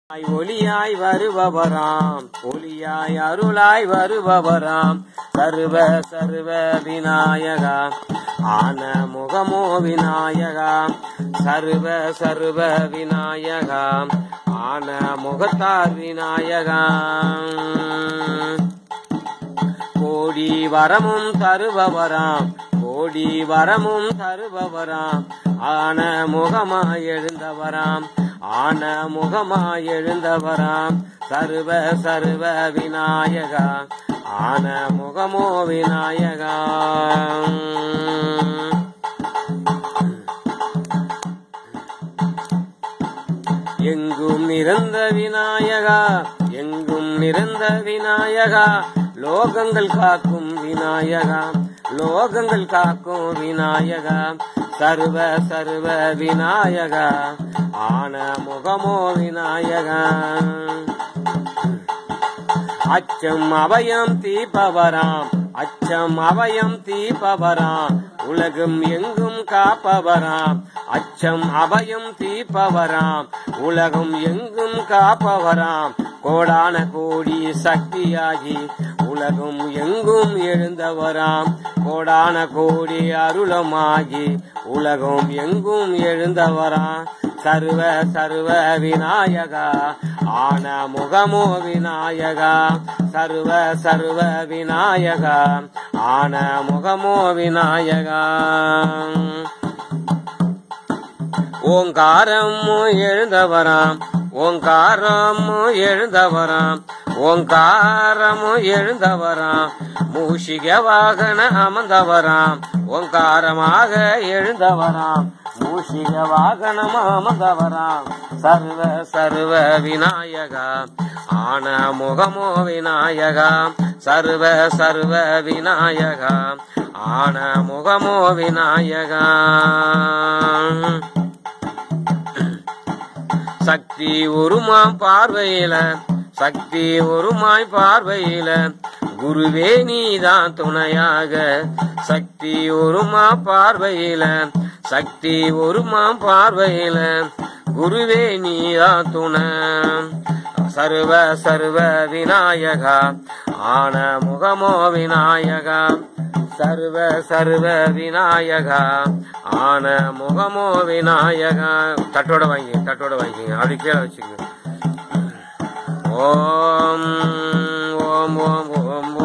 ஆய் ஒளியாய் வருபவராம் ஒளியாய் அருளாய் வருபவராம் சர்வ சர்வ விநாயகா ஆன முகமோ விநாயகா சர்வ சர்வ விநாயகா ஆன முகத்தார் விநாயகா கோடி வரமும் தருபவராம் கோடி வரமும் தருபவராம் ஆன முகமாய் எழுந்தவராம் ஆன முகமாய் எழுந்தவராம் சர்வ சர்வ விநாயகா ஆன முகமோ விநாயகா எங்கும் நிறந்த விநாயகா எங்கும் நிறந்த விநாயகா லோகங்கள் காக்கும் விநாயகா லோகங்கள் காக்கும் விநாயகா சர்வ சர்வ விநாயகா ஆன முகமோ விநாயகா அச்சம் அபயம் தீபவராம் அச்சம் அபயம் தீபவராம் உலகம் எங்கும் காப்பவராம் அச்சம் அபயம் தீபவராம் உலகம் எங்கும் காப்பவராம் கோடான கோடி சக்தியாகி உலகம் எங்கும் எழுந்தவராம் கோடான கோடி அருளமாகி உலகம் எங்கும் எழுந்தவராம் சர்வ சர்வ விநாயகா ஆன முகமோ விநாயகா சர்வ சர்வ விநாயகா ஆன முகமோ விநாயகா ஓங்காரம் எழுந்தவராம் ஓங்காரம் எழுந்தவராம் ஓங்காரம் எழுந்தவராம் மூஷிக வாகன அமர்ந்தவராம் ஓங்காரமாக எழுந்தவராம் மூஷிக வாகனம் அமர்ந்தவராம் சர்வ சர்வ விநாயகா ஆன முகமோ விநாயகா சர்வ சர்வ விநாயகா ஆன முகமோ விநாயகா சக்தி ஒருமாம் பார்வையில சக்தி ஒருமாய் பார்வையில குருவே நீதான் துணையாக சக்தி ஒருமா பார்வையில சக்தி ஒருமா பார்வையில குருவே நீதான் துணை சர்வ சர்வ விநாயகா ஆன முகமோ விநாயகா சர்வ சர்வ விநாயகா ஆன முகமோ விநாயகா தட்டோட வாங்கி தட்டோட வாங்கிங்க அப்படி கீழே வச்சுக்கோங்க ஓம் ஓம் ஓம் ஓம்